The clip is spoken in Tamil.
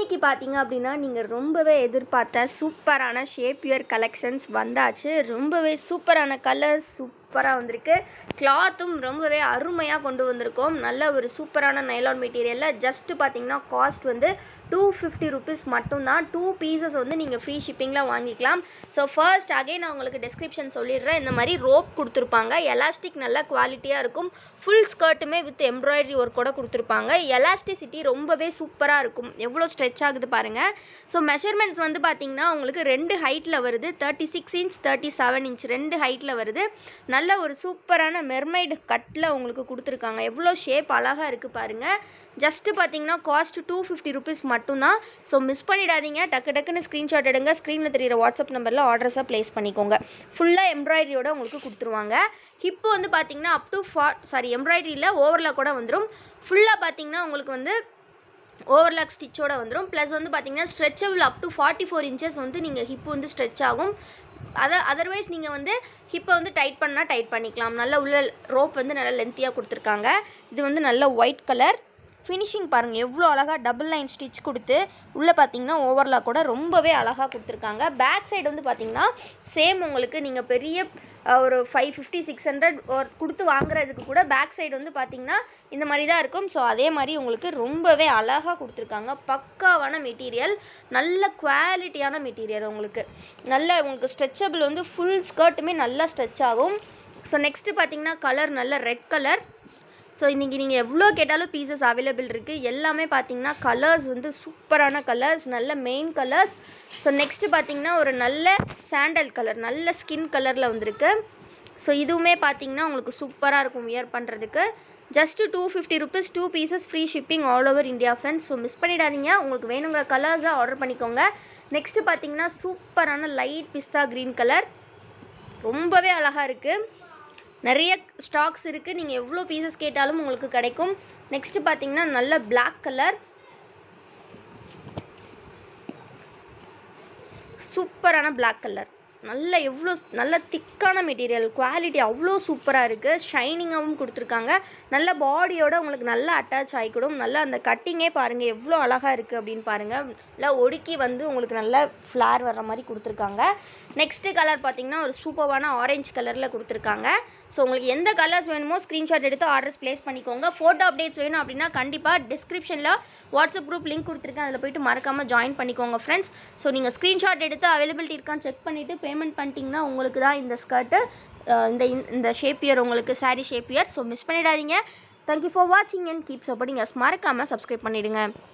இன்னைக்கு பார்த்தீங்க அப்படின்னா நீங்கள் ரொம்பவே எதிர்பார்த்த சூப்பரான ஷேப்பியர் கலெக்ஷன்ஸ் வந்தாச்சு ரொம்பவே சூப்பரான கலர்ஸ் சூப்பராக வந்திருக்கு கிளாத்தும் ரொம்பவே அருமையாக கொண்டு வந்திருக்கோம் நல்ல ஒரு சூப்பரான நைலான் மெட்டீரியலில் ஜஸ்ட்டு பார்த்தீங்கன்னா காஸ்ட் வந்து டூ ஃபிஃப்டி ருபீஸ் மட்டும்தான் டூ பீசஸ் வந்து நீங்கள் ஃப்ரீ ஷிப்பிங்கில் வாங்கிக்கலாம் ஸோ ஃபர்ஸ்ட் அகைன் நான் உங்களுக்கு டெஸ்கிரிப்ஷன் சொல்லிடுறேன் இந்த மாதிரி ரோப் கொடுத்துருப்பாங்க எலாஸ்டிக் நல்ல குவாலிட்டியாக இருக்கும் ஃபுல் ஸ்கர்ட்டுமே வித் எம்ப்ராய்டரி ஒர்க்கோட கொடுத்துருப்பாங்க எலாஸ்டிசிட்டி ரொம்பவே சூப்பராக இருக்கும் எவ்வளோ ஸ்ட்ரெச் ஆகுது பாருங்கள் ஸோ மெஷர்மெண்ட்ஸ் வந்து பார்த்தீங்கன்னா உங்களுக்கு ரெண்டு ஹைட்டில் வருது thirty six inch thirty seven inch ரெண்டு ஹைட்டில் வருது நல்ல ஒரு சூப்பரான மெர்மைடு கட்டில் உங்களுக்கு கொடுத்துருக்காங்க எவ்வளோ ஷேப் அழகாக இருக்குது பாருங்கள் ஜஸ்ட்டு பார்த்தீங்கன்னா காஸ்ட் டூ ஃபிஃப்டி ருபீஸ் மட்டும்தான் ஸோ மிஸ் பண்ணிடாதீங்க டக்கு டக்குன்னு ஸ்க்ரீன்ஷாட் எடுங்க ஸ்க்ரீனில் தெரியிற வாட்ஸ்அப் நம்பரில் ஆர்டர்ஸாக ப்ளேஸ் பண்ணிக்கோங்க ஃபுல்லாக எம்ப்ராய்டரியோட உங்களுக்கு கொடுத்துருவாங்க ஹிப்பு வந்து பார்த்தீங்கன்னா அப் டு ஃபா சாரி எம்ப்ராய்டரியில் ஓவரில் கூட வந்துடும் ஃபுல்லாக பார்த்தீங்கன்னா உங்களுக்கு வந்து ஓவர்லாக் ஸ்டிச்சோட வந்துடும் ப்ளஸ் வந்து பார்த்தீங்கன்னா stretchable up to forty four inches வந்து நீங்கள் ஹிப் வந்து ஸ்ட்ரெச் ஆகும் அதை அதர்வைஸ் நீங்கள் வந்து ஹிப்பை வந்து டைட் பண்ணால் டைட் பண்ணிக்கலாம் நல்ல உள்ள ரோப் வந்து நல்லா லென்த்தியாக கொடுத்துருக்காங்க இது வந்து நல்ல ஒயிட் கலர் ஃபினிஷிங் பாருங்கள் எவ்வளோ அழகாக டபுள் லைன் ஸ்டிச் கொடுத்து உள்ளே பார்த்தீங்கன்னா ஓவர்லாக் கூட ரொம்பவே அழகாக கொடுத்துருக்காங்க பேக் சைடு வந்து பார்த்தீங்கன்னா சேம் உங்களுக்கு நீங்கள் பெரிய அஹ், ஒரு ஃபைவ் ஃபிஃப்டி சிக்ஸ் ஹண்ட்ரட் ஒரு கொடுத்து வாங்குறதுக்கு கூட பேக் சைடு வந்து பார்த்தீங்கன்னா இந்த மாதிரி தான் இருக்கும் ஸோ அதே மாதிரி உங்களுக்கு ரொம்பவே அழகாக கொடுத்துருக்காங்க பக்காவான மெட்டீரியல் நல்ல குவாலிட்டியான மெட்டீரியல் உங்களுக்கு நல்ல உங்களுக்கு ஸ்ட்ரெச்சபிள் வந்து ஃபுல் ஸ்கர்ட்டுமே நல்லா ஸ்ட்ரெச் ஆகும் ஸோ நெக்ஸ்ட்டு பார்த்தீங்கன்னா கலர் நல்ல ரெட் கலர் ஸோ இன்றைக்கி நீங்கள் எவ்வளோ கேட்டாலும் பீசஸ் அவைலபிள் இருக்குது எல்லாமே பார்த்தீங்கன்னா கலர்ஸ் வந்து சூப்பரான கலர்ஸ் நல்ல மெயின் கலர்ஸ் ஸோ நெக்ஸ்ட்டு பார்த்தீங்கன்னா ஒரு நல்ல சாண்டல் கலர் நல்ல ஸ்கின் கலரில் வந்திருக்கு ஸோ இதுவுமே பார்த்தீங்கன்னா உங்களுக்கு சூப்பராக இருக்கும் வியர் பண்ணுறதுக்கு just two fifty rupees two pieces free shipping all over India friends so miss பண்ணிடாதீங்க உங்களுக்கு வேணுங்கிற கலர்ஸாக ஆர்டர் பண்ணிக்கோங்க நெக்ஸ்ட்டு பார்த்தீங்கன்னா சூப்பரான லைட் பிஸ்தா க்ரீன் கலர் ரொம்பவே அழகாக இருக்குது நிறைய ஸ்டாக்ஸ் இருக்குது நீங்கள் எவ்வளோ பீசஸ் கேட்டாலும் உங்களுக்கு கிடைக்கும் நெக்ஸ்ட்டு பார்த்தீங்கன்னா நல்ல Black கலர் சூப்பரான Black கலர் நல்ல எவ்வளோ நல்ல திக்கான மெட்டீரியல் குவாலிட்டி அவ்வளோ சூப்பராக இருக்குது ஷைனிங்காகவும் கொடுத்துருக்காங்க நல்ல பாடியோட உங்களுக்கு நல்லா அட்டாச் ஆகிக்கூடும் நல்லா அந்த கட்டிங்கே பாருங்கள் எவ்வளோ அழகாக இருக்குது அப்படின்னு பாருங்கள் நல்லா ஒடுக்கி வந்து உங்களுக்கு நல்ல ஃப்ளார் வர்ற மாதிரி கொடுத்துருக்காங்க நெக்ஸ்ட்டு கலர் பார்த்தீங்கன்னா ஒரு சூப்பரான ஆரஞ்சு கலரில் கொடுத்துருக்காங்க ஸோ உங்களுக்கு எந்த கலர்ஸ் வேணுமோ ஸ்க்ரீன்ஷாட் எடுத்து ஆர்டர்ஸ் ப்ளேஸ் பண்ணிக்கோங்க ஃபோட்டோ அப்டேட்ஸ் வேணும் அப்படின்னா கண்டிப்பாக டிஸ்கிரிப்ஷனில் வாட்ஸ்அப் குரூப் லிங்க் கொடுத்துருக்கேன் அதில் போயிட்டு மறக்காமல் ஜாயின் பண்ணிக்கோங்க ஃப்ரெண்ட்ஸ் ஸோ நீங்கள் ஸ்க்ரீன்ஷாட் எடுத்து அவைலபிலிட்டி இருக்கான்னு செக் பண்ணிவிட்டு பேமெண்ட் பண்ணிட்டீங்கன்னா உங்களுக்கு தான் இந்த ஸ்கர்ட்டு இந்த இந்த ஷேப்பியர் உங்களுக்கு saree ஷேப்பியர் ஸோ மிஸ் பண்ணிடாதீங்க தேங்க்யூ ஃபார் வாட்சிங் அண்ட் கீப் சப்போர்ட்டிங் அஸ் மறக்காமல் சப்ஸ்கிரைப் பண்ணிவிடுங்க